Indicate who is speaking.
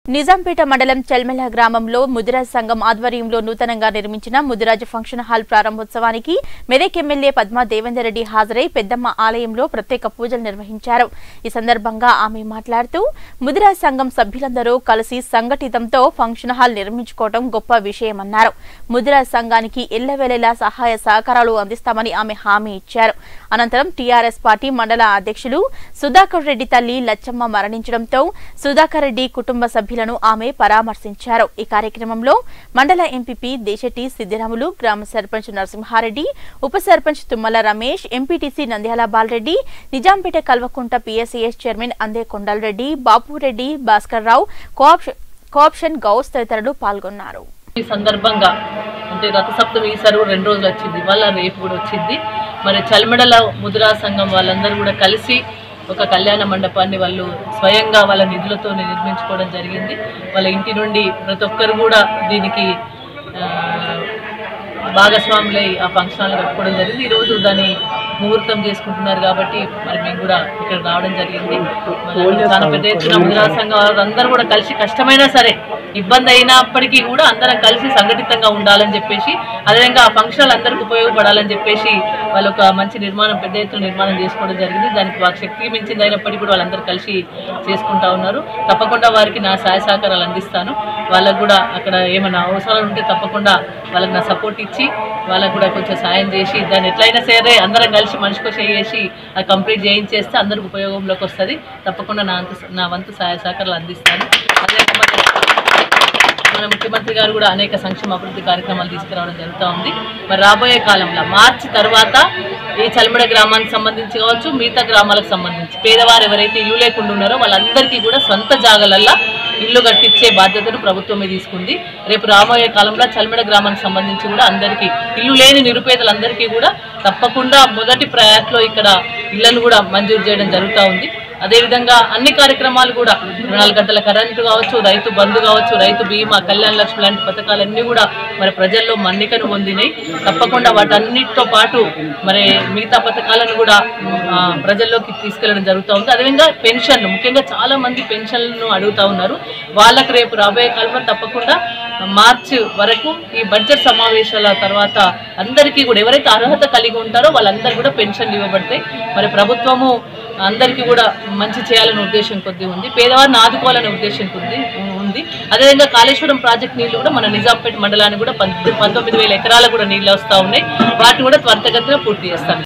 Speaker 1: నిజాంపేట మండలం చెల్మెల గ్రామంలో ముదిరాజ్ సంఘం ఆధ్వర్యంలో నూతనంగా నిర్మించిన ముదిరాజ్ ఫంక్షన్ హాల్ ప్రారంభోత్సవానికి మెదక్ ఎమ్మెల్యే పద్మా దేవేందర్ రెడ్డి హాజరై పెద్దమ్మ ఆలయంలో ప్రత్యేక పూజలు నిర్వహించారు ఈ సందర్భంగా ఆమె మాట్లాడుతూ ముదిరాజ్ సంఘం సభ్యులందరూ కలిసి సంఘటితంతో ఫంక్షన్ హాల్ నిర్మించుకోవడం గొప్ప విషయమన్నారు ముదిరాజ్ సంఘానికి ఎల్లవేళలా సహాయ సహకారాలు అందిస్తామని ఆమె హామీ ఇచ్చారు అనంతరం టీఆర్ఎస్ పార్టీ మండల అధ్యక్షులు సుధాకర్ రెడ్డి తల్లి లచ్చమ్మ మరణించడంతో సుధాకర్ రెడ్డి కుటుంబ సభ్యులను ఆమె పరామర్శించారు ఈ కార్యక్రమంలో మండల ఎంపీపీ దేశటి సిద్దిరాములు గ్రామ సర్పంచ్ నరసింహారెడ్డి ఉప sarpanch Tummala Ramesh MPTC Nandyala Bala Reddy Nizampet Kalvakunta PSCS chairman Ande Kondal Reddy Bapu Reddy Bhaskar Rao cooption Ghouse తదితరులు పాల్గొన్నారు
Speaker 2: ఈ సందర్భంగా అంటే రథసప్తమి ఈసారి కూడా రెండు రోజులు వచ్చింది ఇవాళ రేపు కూడా వచ్చింది మరి చలిమెడల ముద్రా సంఘం వాళ్ళందరూ కూడా కలిసి ఒక కళ్యాణ మండపాన్ని వాళ్ళు స్వయంగా వాళ్ళ నిధులతో నిర్మించుకోవడం జరిగింది వాళ్ళ ఇంటి నుండి ప్రతి ఒక్కరు కూడా దీనికి ఆ, భాగస్వాములై ఆ ఫంక్షన్ హాల్ కట్టుకోవడం జరిగింది ఈరోజు దాన్ని ముహూర్తం చేసుకుంటున్నారు కాబట్టి మరి మేము కూడా ఇక్కడ రావడం జరిగింది మరి చాలా పెద్ద ఎత్తున ముద్రా సంఘం అందరూ కూడా కలిసి కష్టమైనా సరే ఇబ్బంది అయినప్పటికీ కూడా అందరం కలిసి సంఘటితంగా ఉండాలని చెప్పేసి అదేవిధంగా ఆ ఫంక్షన్ హాల్ అందరికి ఉపయోగపడాలని చెప్పేసి వాళ్ళు ఒక మంచి నిర్మాణం పెద్ద ఎత్తున నిర్మాణం చేసుకోవడం జరిగింది దానికి వాళ్ళ శక్తికి మించింది అయినప్పటికీ కూడా వాళ్ళందరూ కలిసి చేసుకుంటా ఉన్నారు తప్పకుండా వారికి నా సహాయ సహకారాలు అందిస్తాను వాళ్ళకు కూడా అక్కడ ఏమైనా అవసరాలు ఉంటే తప్పకుండా వాళ్ళకి నా సపోర్ట్ ఇచ్చి వాళ్ళకు కూడా కొంచెం సాయం చేసి దాన్ని ఎట్లయినా సరే అందరం కలిసి మనిషికో చేసి అది కంప్లీట్ చేయించేస్తే అందరికి ఉపయోగంలోకి వస్తుంది తప్పకుండా నా అంత నా వంతు సహాయ సహకారాలు అందిస్తాను అదే మన ముఖ్యమంత్రి గారు కూడా అనేక సంక్షేమ అభివృద్ధి కార్యక్రమాలు తీసుకురావడం జరుగుతూ ఉంది మరి రాబోయే కాలంలో మార్చి తర్వాత ఈ చల్మడ గ్రామానికి సంబంధించి కావచ్చు మిగతా గ్రామాలకు సంబంధించి పేదవారు ఎవరైతే ఇల్లు లేకుండా ఉన్నారో వాళ్ళందరికీ కూడా సొంత జాగలల్లా ఇల్లు కట్టించే బాధ్యతను ప్రభుత్వమే తీసుకుంది రేపు రాబోయే కాలంలో చల్మడ గ్రామానికి సంబంధించి కూడా అందరికీ ఇల్లు లేని నిరుపేదలందరికీ కూడా తప్పకుండా మొదటి ప్రయాట్లో ఇక్కడ ఇళ్లను కూడా మంజూరు చేయడం జరుగుతూ ఉంది అదేవిధంగా అన్ని కార్యక్రమాలు కూడా ఇరవై నాలుగు గంటల కరెంటు కావచ్చు రైతు బంధు కావచ్చు రైతు బీమా కళ్యాణ లక్ష్మి లాంటి పథకాలన్నీ కూడా మరి ప్రజల్లో మన్నికను పొందినాయి తప్పకుండా వాటన్నిటితో పాటు మరి మిగతా పథకాలను కూడా ఆ, ప్రజల్లోకి తీసుకెళ్లడం జరుగుతూ ఉంది అదేవిధంగా పెన్షన్లు ముఖ్యంగా చాలా మంది పెన్షన్లను అడుగుతా ఉన్నారు వాళ్ళకు రేపు రాబోయే కాలంలో తప్పకుండా మార్చి వరకు ఈ బడ్జెట్ సమావేశాల తర్వాత అందరికీ కూడా ఎవరైతే అర్హత కలిగి ఉంటారో వాళ్ళందరూ కూడా పెన్షన్లు ఇవ్వబడతాయి మరి ప్రభుత్వము అందరికీ కూడా మంచి చేయాలనే ఉద్దేశం కొద్ది ఉంది పేదవారిని ఆదుకోవాలనే ఉద్దేశం కొద్ది ఉంది అదేవిధంగా కాళేశ్వరం ప్రాజెక్ట్ నీళ్లు కూడా మన నిజాంపేట మండలానికి కూడా పంతొమ్మిది వేల ఎకరాలకు కూడా నీళ్ళు వస్తూ ఉన్నాయి వాటిని కూడా త్వరితగతిన పూర్తి చేస్తాం